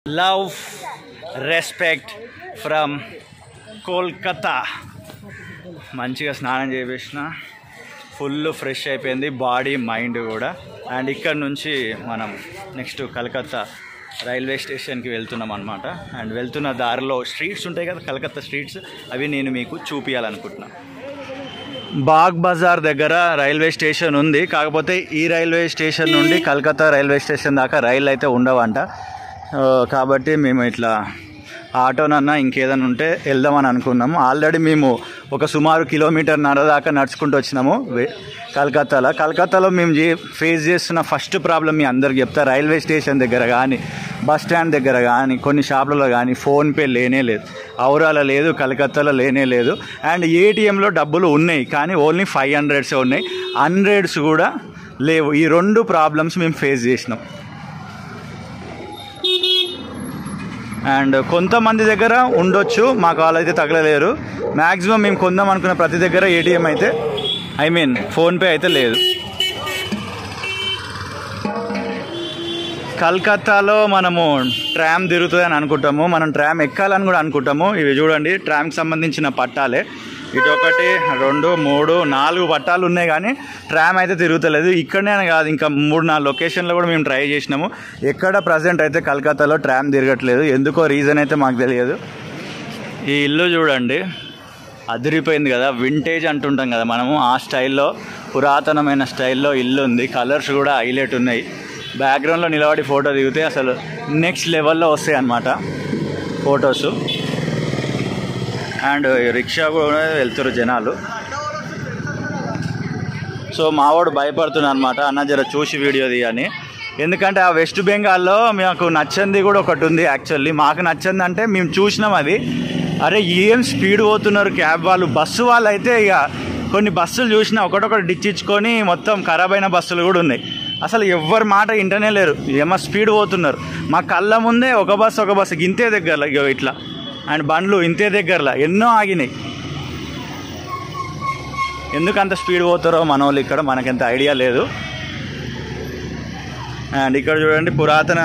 Love respect from Kolkata మంచిగా స్నానం చేపించిన ఫుల్ ఫ్రెష్ అయిపోయింది బాడీ మైండ్ కూడా అండ్ ఇక్కడ నుంచి మనం నెక్స్ట్ కలకత్తా రైల్వే స్టేషన్కి వెళ్తున్నాం అనమాట అండ్ వెళ్తున్న దారిలో స్ట్రీట్స్ ఉంటాయి కదా కలకత్తా స్ట్రీట్స్ అవి నేను మీకు చూపించాలనుకుంటున్నాను బాగ్ బజార్ దగ్గర రైల్వే స్టేషన్ ఉంది కాకపోతే ఈ రైల్వే స్టేషన్ నుండి కలకత్తా రైల్వే స్టేషన్ దాకా రైలు అయితే ఉండవంట ఆ, కాబట్టి మేము ఇట్లా ఆటోనన్నా ఇంకేదైనా ఉంటే వెళ్దామని అనుకున్నాము ఆల్రెడీ మేము ఒక సుమారు కిలోమీటర్ నర దాకా నడుచుకుంటూ వచ్చినాము వే- కలకత్తాలో కలకత్తాలో మేము చే ఫేస్ చేస్తున్న ఫస్ట్ ప్రాబ్లం మీ అందరికి చెప్తా రైల్వే స్టేషన్ దగ్గర కానీ బస్ స్టాండ్ దగ్గర కానీ కొన్ని షాపులలో కానీ ఫోన్పే లేనే లేదు ఔరాలో లేదు కలకత్తాలో లేనే లేదు అండ్ ఏటీఎంలో డబ్బులు ఉన్నాయి కానీ ఓన్లీ ఫైవ్ హండ్రెడ్సే ఉన్నాయి హండ్రెడ్స్ కూడా లేవు ఈ రెండు ప్రాబ్లమ్స్ మేము ఫేస్ చేసినాం అండ్ కొంతమంది దగ్గర ఉండొచ్చు మాకు వాళ్ళైతే తగలలేరు మ్యాక్సిమం మేము కొందాం అనుకున్న ప్రతి దగ్గర ఏటీఎం అయితే ఐ మీన్ ఫోన్పే అయితే లేదు కల్కత్తాలో మనము ట్రామ్ తిరుగుతుంది అని అనుకుంటాము మనం ట్రామ్ ఎక్కాలని కూడా అనుకుంటాము ఇవి చూడండి ట్రామ్కి సంబంధించిన పట్టాలే ఇటు ఒకటి రెండు మూడు నాలుగు పట్టాలు ఉన్నాయి కానీ ట్రామ్ అయితే తిరుగుతలేదు ఇక్కడనే అని కాదు ఇంకా మూడు నాలుగు లొకేషన్లో కూడా మేము ట్రై చేసినాము ఎక్కడ ప్రజెంట్ అయితే కలకత్తాలో ట్రామ్ తిరగట్లేదు ఎందుకో రీజన్ అయితే మాకు తెలియదు ఈ ఇల్లు చూడండి అదిరిపోయింది కదా వింటేజ్ అంటుంటాం కదా మనము ఆ స్టైల్లో పురాతనమైన స్టైల్లో ఇల్లు ఉంది కలర్స్ కూడా హైలైట్ ఉన్నాయి బ్యాక్గ్రౌండ్లో నిలబడి ఫోటో దిగితే అసలు నెక్స్ట్ లెవెల్లో వస్తాయి అన్నమాట ఫొటోస్ అండ్ రిక్షా కూడా వెళ్తారు జనాలు సో మావాడు భయపడుతున్నాడు అనమాట అన్న జర చూసి వీడియో తీయని ఎందుకంటే ఆ వెస్ట్ బెంగాల్లో మాకు నచ్చింది కూడా ఒకటి ఉంది యాక్చువల్లీ మాకు నచ్చింది అంటే మేము చూసినాం అది అరే ఏం స్పీడ్ పోతున్నారు క్యాబ్ వాళ్ళు బస్సు వాళ్ళు అయితే ఇక కొన్ని బస్సులు చూసినా ఒకటొకటి డిచ్చిచ్చుకొని మొత్తం ఖరాబ్ అయిన బస్సులు కూడా ఉన్నాయి అసలు ఎవ్వరి మాట వింటనే లేరు ఏమో స్పీడ్ పోతున్నారు మా కళ్ళ ముందే ఒక బస్సు ఒక బస్సు ఇంతే దగ్గరలో ఇగో ఇట్లా అండ్ బండ్లు ఇంతే దగ్గరలో ఎన్నో ఆగినాయి ఎందుకు అంత స్పీడ్ పోతారో మన వాళ్ళు ఇక్కడ మనకంత ఐడియా లేదు అండ్ ఇక్కడ చూడండి పురాతన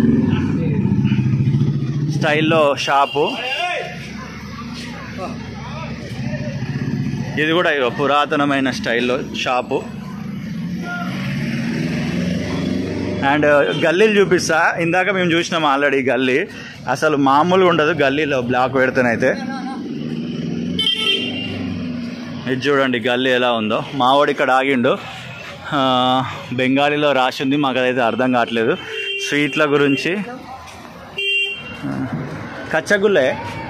స్టైల్లో షాపు ఇది కూడా ఇగో పురాతనమైన స్టైల్లో షాపు అండ్ గల్లీలు చూపిస్తా ఇందాక మేము చూసినాం ఆల్రెడీ గల్లీ అసలు మామూలుగా ఉండదు గల్లీలో బ్లాక్ పెడితేనైతే ఇది చూడండి గల్లీ ఎలా ఉందో మావాడు ఇక్కడ ఆగిండు ఆ, బెంగాలీలో రాసి ఉంది మాకు అదైతే అర్థం కావట్లేదు స్వీట్ల గురించి ఆ, కచ్చగుల్లే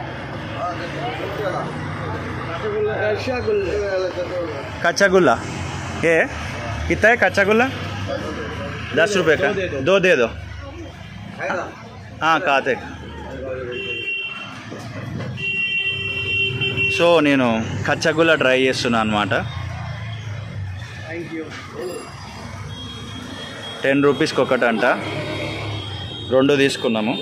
कच्चा ये कितना है कच्चा गुल्ला दस रुपये का दो दे दो हाँ खाते సో నేను కచ్చగుల్ల ట్రై చేస్తున్నాను అనమాట టెన్ రూపీస్కి ఒకటి అంట రెండు తీసుకున్నాము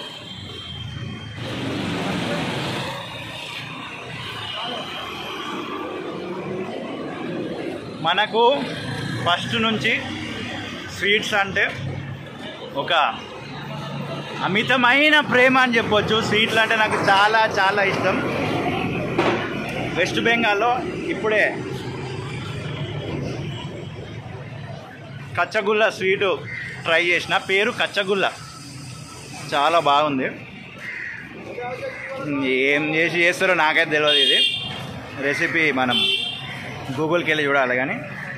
మనకు ఫస్ట్ నుంచి స్వీట్స్ అంటే ఒక అమితమైన ప్రేమ అని చెప్పొచ్చు స్వీట్లు అంటే నాకు చాలా చాలా ఇష్టం వెస్ట్ బెంగాల్లో ఇప్పుడే కచ్చగుల్ల స్వీటు ట్రై చేసిన పేరు కచ్చగుల్ల చాలా బాగుంది ఏం చేసి చేస్తారో నాకైతే తెలియదు ఇది రెసిపీ మనం గూగుల్కి వెళ్ళి చూడాలి కానీ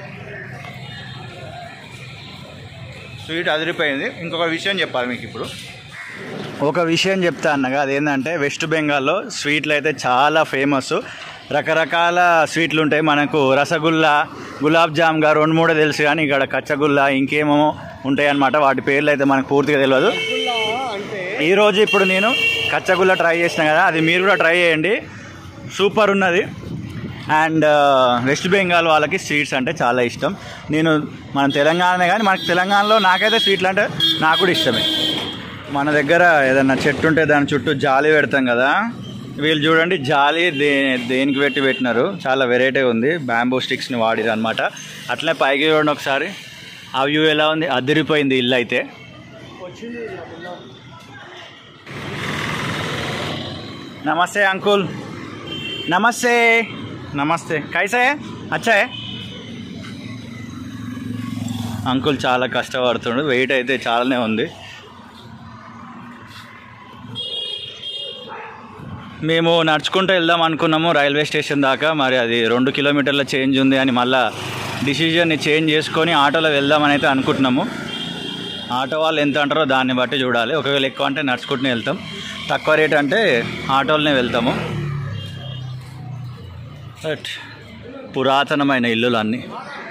స్వీట్ అదిరిపోయింది ఇంకొక విషయం చెప్పాలి మీకు ఇప్పుడు ఒక విషయం చెప్తా అన్నగా అదేంటంటే వెస్ట్ బెంగాల్లో స్వీట్లు అయితే చాలా ఫేమస్ రకరకాల స్వీట్లు ఉంటాయి మనకు రసగుల్లా గులాబ్ జామ్గా రెండు మూడే తెలుసు కానీ ఇక్కడ కచ్చగుల్లా ఇంకేమో ఉంటాయి అన్నమాట వాటి పేర్లు అయితే మనకు పూర్తిగా తెలియదు ఈరోజు ఇప్పుడు నేను కచ్చగుల్ల ట్రై చేసిన కదా అది మీరు కూడా ట్రై చేయండి సూపర్ ఉన్నది అండ్ వెస్ట్ బెంగాల్ వాళ్ళకి స్వీట్స్ అంటే చాలా ఇష్టం నేను మన తెలంగాణనే కానీ మనకి తెలంగాణలో నాకైతే స్వీట్లు అంటే నాకు కూడా ఇష్టమే మన దగ్గర ఏదన్నా చెట్టు ఉంటే దాని చుట్టూ జాలి పెడతాం కదా వీళ్ళు చూడండి జాలి దే దేనికి పెట్టి పెట్టినారు చాలా వెరైటీ ఉంది బ్యాంబూ స్టిక్స్ని వాడిరు అనమాట అట్లనే పైకి చూడండి ఒకసారి ఆ వ్యూ ఎలా ఉంది అదిరిపోయింది ఇల్లు అయితే नमस्ते अंकुल नमस्ते నమస్తే కైసా హై? అచ్చా హై? అంకుల్ చాలా కష్టపడుతుండు వెయిట్ అయితే చాలానే ఉంది మేము నడుచుకుంటూ వెళ్దాం అనుకున్నాము రైల్వే స్టేషన్ దాకా మరి అది రెండు కిలోమీటర్ల చేంజ్ ఉంది అని మళ్ళా డిసిజన్ని చేంజ్ చేసుకొని ఆటోలో వెళ్దామని అయితే అనుకుంటున్నాము ఆటో వాళ్ళు ఎంత అంటారో దాన్ని బట్టి చూడాలి ఒకవేళ ఎక్కువ అంటే నడుచుకుంటూనే వెళ్తాం తక్కువ రేట్ అంటే ఆటోలనే వెళ్తాము బట్ పురాతనమైన ఇల్లులు అన్నీ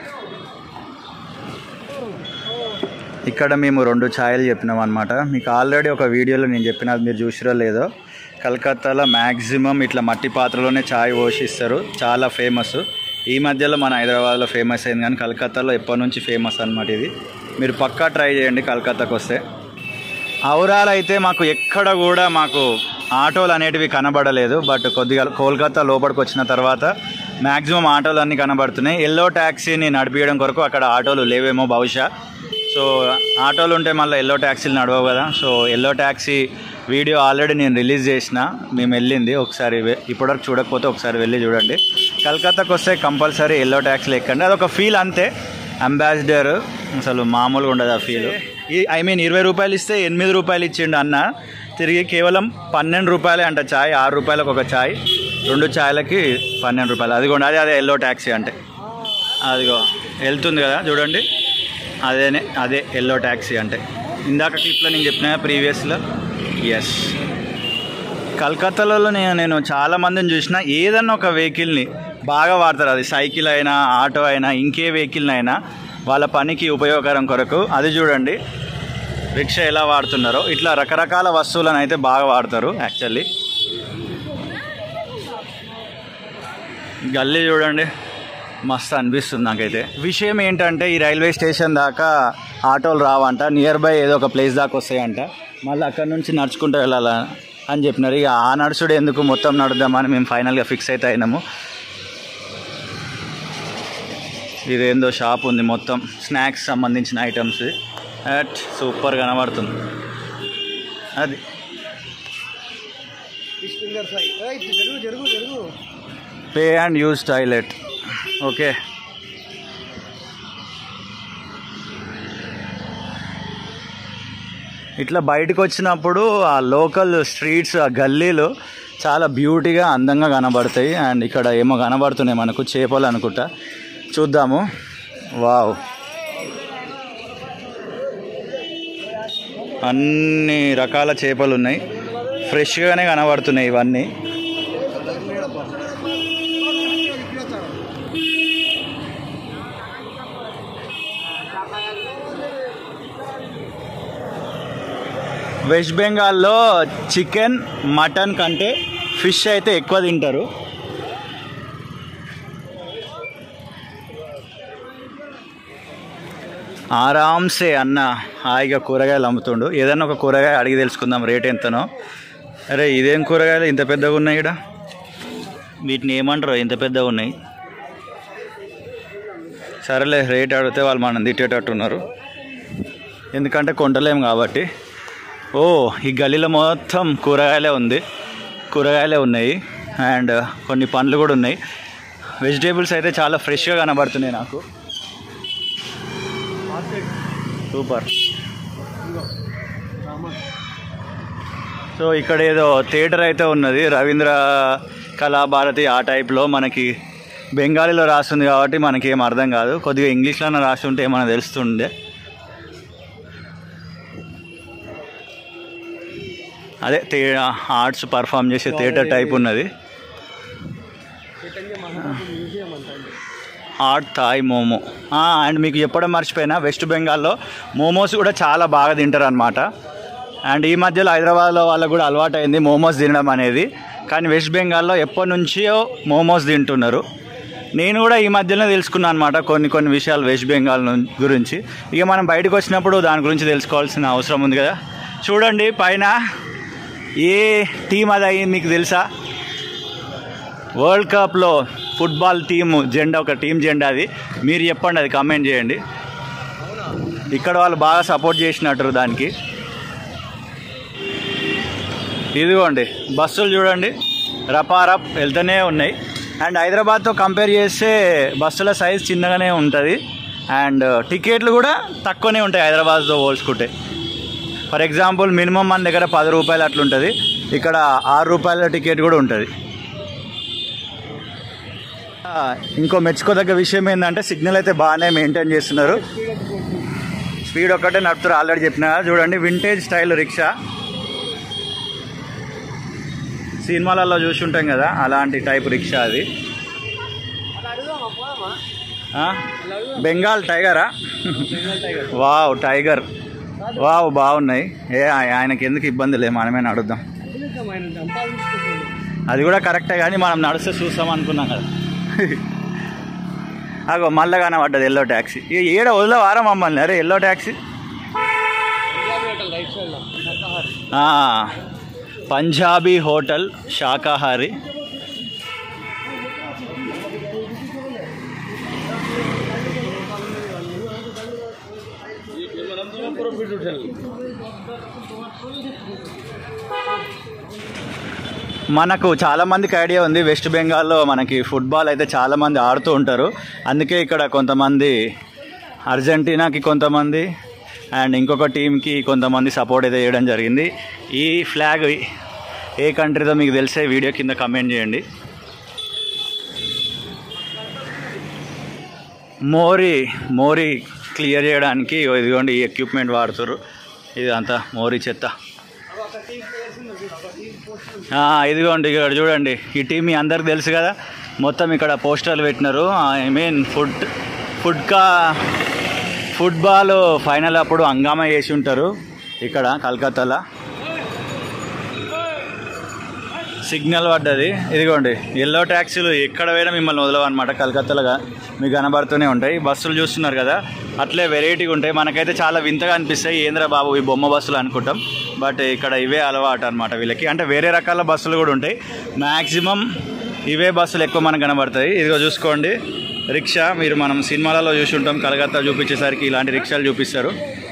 ఇక్కడ మేము రెండు ఛాయలు చెప్పినాం అనమాట మీకు ఆల్రెడీ ఒక వీడియోలో నేను చెప్పిన అది మీరు చూసిరో లేదో కలకత్తాలో మ్యాక్సిమం ఇట్లా మట్టి పాత్రలోనే ఛాయ్ పోషిస్తారు చాలా ఫేమస్ ఈ మధ్యలో మన హైదరాబాద్లో ఫేమస్ అయింది కానీ కలకత్తాలో ఎప్పటి నుంచి ఫేమస్ అనమాట ఇది మీరు పక్కా ట్రై చేయండి కలకత్తాకు వస్తే ఔరాలు అయితే మాకు ఎక్కడ కూడా మాకు ఆటోలు అనేటివి కనబడలేదు బట్ కొద్దిగా కోల్కతా లోపలికి వచ్చిన తర్వాత మ్యాక్సిమం ఆటోలు అన్నీ కనబడుతున్నాయి ఎల్లో ట్యాక్సీని నడిపించడం కొరకు అక్కడ ఆటోలు లేవేమో బహుశా సో ఆటోలు ఉంటే మళ్ళీ ఎల్లో ట్యాక్సీలు నడవవు కదా so yellow taxi video already నేను రిలీజ్ చేసిన మేము వెళ్ళింది ఒకసారి వె- ఇప్పటివరకు చూడకపోతే ఒకసారి వెళ్ళి చూడండి కలకత్తాకి వస్తే కంపల్సరీ ఎల్లో ట్యాక్సీలు ఎక్కండి అదొక ఫీల్ అంతే అంబాసిడర్ అసలు మామూలుగా ఉండదు ఆ ఫీల్ ఈ ఐ మీన్ ఇరవై రూపాయలు ఇస్తే ఎనిమిది రూపాయలు ఇచ్చిండు అన్న తిరిగి కేవలం పన్నెండు రూపాయలే అంట ఛాయ్ ఆరు రూపాయలకు ఒక ఛాయ్ రెండు ఛాయ్లకి పన్నెండు రూపాయలు అదిగోండి అదే అదే ఎల్లో ట్యాక్సీ అంటే అదిగో వెళ్తుంది కదా చూడండి అదేనే అదే ఎల్లో ట్యాక్సీ అంటే ఇందాక క్లిప్లో నేను చెప్పిన ప్రీవియస్లో ఎస్ కలకత్తాలో నేను నేను చాలా మందిని చూసిన ఏదన్నా ఒక వెహికల్ని బాగా వాడతారు అది సైకిల్ అయినా ఆటో అయినా ఇంకే వెహికల్ని అయినా వాళ్ళ పనికి ఉపయోగకరం కొరకు అది చూడండి రిక్షా ఎలా వాడుతున్నారో ఇట్లా రకరకాల వస్తువులను అయితే బాగా వాడతారు యాక్చువల్లీ గల్లీ చూడండి మస్తు అనిపిస్తుంది నాకైతే విషయం ఏంటంటే ఈ రైల్వే స్టేషన్ దాకా ఆటోలు రావంట నియర్ బై ఏదో ఒక ప్లేస్ దాకా వస్తాయంట మళ్ళీ అక్కడ నుంచి నడుచుకుంటూ వెళ్ళాలా అని చెప్పినారు ఇక ఆ నడుచుడు ఎందుకు మొత్తం నడుద్దామని మేము ఫైనల్గా ఫిక్స్ అయితే అయినాము ఇదేందో షాప్ ఉంది మొత్తం స్నాక్స్ సంబంధించిన ఐటమ్స్ అట్ సూపర్ కనబడుతుంది అది జరుగు జరుగు జరుగు pay and use toilet okay ఇట్లా బయటకు వచ్చినప్పుడు ఆ లోకల్ స్ట్రీట్స్ ఆ గల్లీలు చాలా బ్యూటీగా అందంగా కనబడతాయి అండ్ ఇక్కడ ఏమో కనబడుతున్నాయి మనకు చేపలు అనుకుంటా చూద్దాము వావ్ అన్ని రకాల చేపలు ఉన్నాయి ఫ్రెష్గానే కనబడుతున్నాయి ఇవన్నీ వెస్ట్ బెంగాల్లో చికెన్ మటన్ కంటే ఫిష్ అయితే ఎక్కువ తింటారు ఆరామ్సే అన్న హాయిగా కూరగాయలు అమ్ముతుండు ఏదన్నా ఒక కూరగాయ అడిగి తెలుసుకుందాం రేట్ ఎంతనో అరే ఇదేం కూరగాయలు ఇంత పెద్దగా ఉన్నాయి ఇక్కడ వీటిని ఏమంటారు ఇంత పెద్దగా ఉన్నాయి సరేలే రేట్ అడిగితే వాళ్ళు మనం తిట్టేటట్టు ఉన్నారు ఎందుకంటే కొంటలేం కాబట్టి ఓ ఈ గలీలో మొత్తం కూరగాయలే ఉంది కూరగాయలే ఉన్నాయి అండ్ కొన్ని పండ్లు కూడా ఉన్నాయి వెజిటేబుల్స్ అయితే చాలా ఫ్రెష్గా కనబడుతున్నాయి నాకు సూపర్ సో ఇక్కడ ఏదో థియేటర్ అయితే ఉన్నది రవీంద్ర కళాభారతి ఆ టైప్లో మనకి బెంగాలీలో రాస్తుంది కాబట్టి మనకి ఏం అర్థం కాదు కొద్దిగా ఇంగ్లీష్లోనే రాసి ఉంటే ఏమైనా తెలుస్తుండే అదే థే ఆర్ట్స్ పర్ఫామ్ చేసే థియేటర్ టైప్ ఉన్నది చైతన్య మహారాజు మ్యూజియం అంట హాట్ థాయ్ మోమో అండ్ మీకు చెప్పడం మర్చిపోయినా వెస్ట్ బెంగాల్లో మోమోస్ కూడా చాలా బాగా తింటారు అనమాట అండ్ ఈ మధ్యలో హైదరాబాద్లో వాళ్ళకు కూడా అలవాటు అయింది మోమోస్ తినడం అనేది కానీ వెస్ట్ బెంగాల్లో ఎప్పటి నుంచో మోమోస్ తింటున్నారు నేను కూడా ఈ మధ్యలో తెలుసుకున్నాను అనమాట కొన్ని కొన్ని విషయాలు వెస్ట్ బెంగాల్ ను- గురించి ఇక మనం బయటకు వచ్చినప్పుడు దాని గురించి తెలుసుకోవాల్సిన అవసరం ఉంది కదా చూడండి పైన ఏ టీం అది అయ్యింది మీకు తెలుసా వరల్డ్ కప్లో ఫుట్బాల్ టీమ్ జెండా ఒక టీం జెండా అది మీరు చెప్పండి అది కామెంట్ చేయండి ఇక్కడ వాళ్ళు బాగా సపోర్ట్ చేసినట్టు దానికి ఇదిగోండి బస్సులు చూడండి రపారప్ వెళ్తూనే ఉన్నాయి అండ్ హైదరాబాద్తో కంపేర్ చేస్తే బస్సుల సైజ్ చిన్నగానే ఉంటుంది అండ్ టికెట్లు కూడా తక్కువనే ఉంటాయి హైదరాబాద్తో పోల్చుకుంటే ఫర్ ఎగ్జాంపుల్ మినిమం మన దగ్గర పది రూపాయలు అట్లుంటుంది ఇక్కడ ఆరు రూపాయల టికెట్ కూడా ఉంటుంది ఆ, ఇంకో మెచ్చుకోదగ్గ విషయం ఏంటంటే సిగ్నల్ అయితే బాగానే మెయింటైన్ చేస్తున్నారు స్పీడ్ ఒక్కటే నడుపుతారు ఆల్రెడీ చెప్పిన కదా. చూడండి వింటేజ్ స్టైల్ రిక్షా సినిమాలలో చూసి ఉంటాం కదా అలాంటి టైప్ రిక్షా అది ఆ? బెంగాల్ టైగరా వావ్ టైగర్ వావ్ బాగున్నాయి ఏ ఆయ- ఆయనకి ఎందుకు ఇబ్బంది లేదు మనమే నడుద్దాం అది కూడా కరెక్టే కానీ మనం నడిస్తే చూస్తాం అనుకున్నాం కదా అగో మళ్ళా కనబడ్డది ఎల్లో ట్యాక్సీ ఇక ఏడ వదిలేవారా మమ్మల్ని అరే ఎల్లో ట్యాక్సీ ఆ, పంజాబీ హోటల్ శాకాహారి మనకు చాలా మందికి ఐడియా ఉంది వెస్ట్ బెంగాల్లో మనకి ఫుట్బాల్ అయితే చాలా మంది ఆడుతూ ఉంటారు అందుకే ఇక్కడ కొంతమంది అర్జెంటీనాకి కొంతమంది అండ్ ఇంకొక టీంకి కొంతమంది సపోర్ట్ అయితే చేయడం జరిగింది ఈ ఫ్లాగ్ ఏ కంట్రీదో మీకు తెలిసే వీడియో కింద కమెంట్ చేయండి మోరీ మోరీ క్లియర్ చేయడానికి ఇదిగోండి ఈ ఎక్విప్మెంట్ వాడుతారు ఇదంతా మోరీ చెత్త ఆ, ఇదిగోండి ఇక్కడ చూడండి ఈ టీం మీ అందరికి తెలుసు కదా మొత్తం ఇక్కడ పోస్టర్లు పెట్టినారు ఐ మీన్ ఫుడ్ ఫుడ్ కా ఫుట్బాల్ ఫైనల్ అప్పుడు హంగామా చేసి ఉంటారు ఇక్కడ కలకత్తాలో సిగ్నల్ పడ్డది ఇదిగోండి ఎల్లో ట్యాక్సీలు ఎక్కడ పోయినా మిమ్మల్ని వదలవన్నమాట కలకత్తాలో గా- మీకు కనబడుతూనే ఉంటాయి బస్సులు చూస్తున్నారు కదా అట్లే వెరైటీగా ఉంటాయి మనకైతే చాలా వింతగా అనిపిస్తాయి ఏంద్రా బాబు ఈ బొమ్మ బస్సులు అనుకుంటాం బట్ ఇక్కడ ఇవే అలవాటు అనమాట వీళ్ళకి అంటే వేరే రకాల బస్సులు కూడా ఉంటాయి మ్యాక్సిమం ఇవే బస్సులు ఎక్కువ మనకు కనబడతాయి ఇదిగో చూసుకోండి రిక్షా మీరు మనం సినిమాలలో చూసి ఉంటాం కలకత్తా చూపించేసరికి ఇలాంటి రిక్షాలు చూపిస్తారు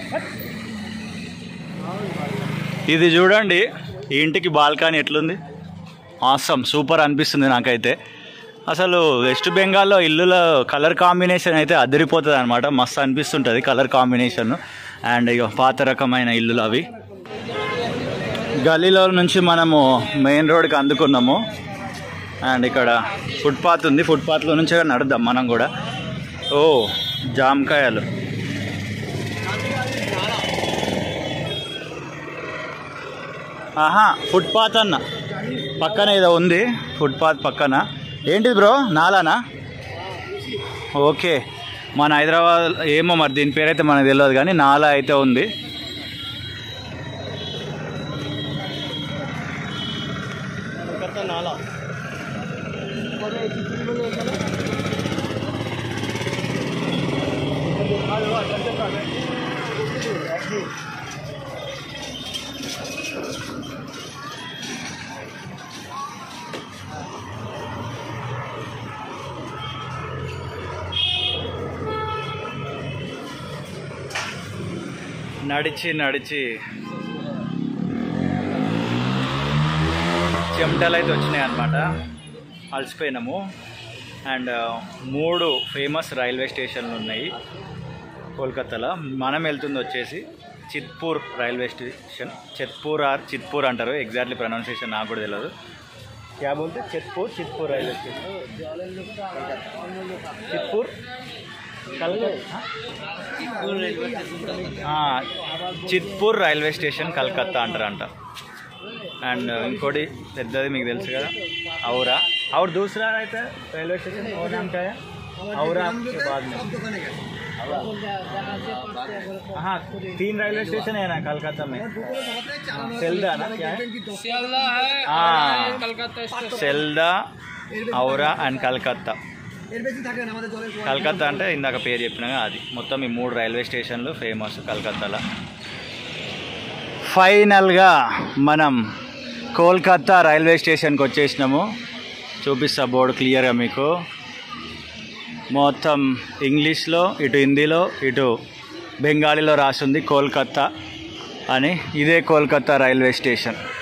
ఇది చూడండి ఈ ఇంటికి బాల్కనీ ఎట్లుంది ఆసమ్ సూపర్ అనిపిస్తుంది నాకైతే అసలు వెస్ట్ బెంగాల్లో ఇల్లుల కలర్ కాంబినేషన్ అయితే అదిరిపోతుంది అనమాట మస్తు అనిపిస్తుంటుంది కలర్ కాంబినేషన్ అండ్ ఇక పాత రకమైన ఇల్లులు అవి గలీలో నుంచి మనము మెయిన్ రోడ్కి అందుకున్నాము అండ్ ఇక్కడ ఫుట్పాత్ ఉంది ఫుట్పాత్లో నుంచి నడుద్దాం మనం కూడా ఓ జామకాయలు ఆహా ఫుట్పాత్ అన్న పక్కన ఏదో ఉంది ఫుట్పాత్ పక్కన ఏంటిది బ్రో నాలానా ఓకే మన హైదరాబాద్ ఏమో మరి దీని పేరైతే మనకు తెలియదు కానీ నాలా అయితే ఉంది నాలా నడిచి నడిచి చెమటలు అయితే వచ్చినాయి అనమాట అలసిపోయినాము అండ్ మూడు ఫేమస్ రైల్వే స్టేషన్లు ఉన్నాయి కోల్కతాలో మనం వెళ్తుంది వచ్చేసి Chitpur railway station Chitpur or Chitpur అంటారు ఎగ్జాక్ట్లీ ప్రొనౌన్సియేషన్ నాకు కూడా తెలియదు క్యా బోల్తే చిత్పూర్ చిత్పూర్ రైల్వే స్టేషన్ చిత్పూర్ కల్కత్తా ఆ, చిత్పూర్ రైల్వే స్టేషన్ కలకత్తా అంటారంట అండ్ ఇంకోటి పెద్దది మీకు తెలుసు కదా ఔరా और दूसरा रहता है रेलवे स्टेशन और नाम क्या है औरा के बाद में हाँ तीन रेलवे स्टेशन है ना कलकत्ता में सेल्दा ना क्या है हाँ సెల్దా ఔరా అండ్ కలకత్తా కలకత్తా అంటే ఇందాక పేరు చెప్పినగా అది మొత్తం ఈ మూడు రైల్వే స్టేషన్లు ఫేమస్ కలకత్తాలో ఫైనల్గా మనం కోల్కత్తా రైల్వే స్టేషన్కి వచ్చేసినాము చూపిస్తా బోర్డు క్లియర్గా మీకు మొత్తం ఇంగ్లీష్లో ఇటు హిందీలో ఇటు బెంగాలీలో రాసింది కోల్కత్తా అని ఇదే కోల్కత్తా రైల్వే స్టేషన్